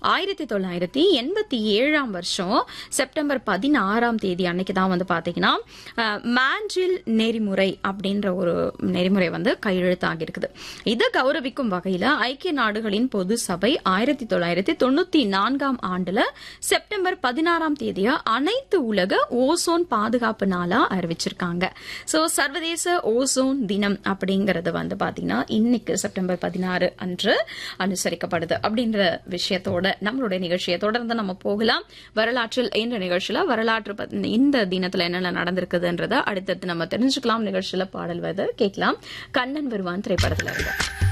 ஆயிரத்தி தொள்ளாயிரத்தி எண்பத்தி ஏழாம் வருஷம் செப்டம்பர் பதினாறாம் தேதி அன்னைக்கு தான் வந்து பாத்தீங்கன்னா அஹ், மான்ட்ரில் நெறிமுறை அப்படின்ற ஒரு நெறிமுறை வந்து கையெழுத்தாகி இருக்குது இதை கௌரவிக்கும் வகையில ஐக்கிய நாடுகளின் பொது சபை ஆயிரத்தி தொள்ளாயிரத்தி தொண்ணூத்தி நான்காம் ஆண்டுல செப்டம்பர் பதினாறாம் தேதிய அனைத்து உலக ஓசோன் பாதுகாப்பு நாளா அறிவிச்சிருக்காங்க சோ சர்வதேச ஓசோன் தினம் அப்படிங்கறது வந்து பாத்தீங்கன்னா இன்னைக்கு செப்டம்பர் பதினாறு அன்று அனுசரிக்கப்படுது அப்படின்ற விஷயத்தோட நம்மளுடைய நிகழ்ச்சியை தொடர்ந்து நம்ம போகலாம் வரலாற்றில் இந்த நிகழ்ச்சியில வரலாற்று பத்தி- இந்த தினத்துல என்னென்ன நடந்திருக்குதுன்றத அடுத்தடுத்து நம்ம தெரிஞ்சுக்கலாம் நிகழ்ச்சியில பாடல் வருது கேட்கலாம் கண்ணன் வருவான் திரைப்படத்துல இருந்து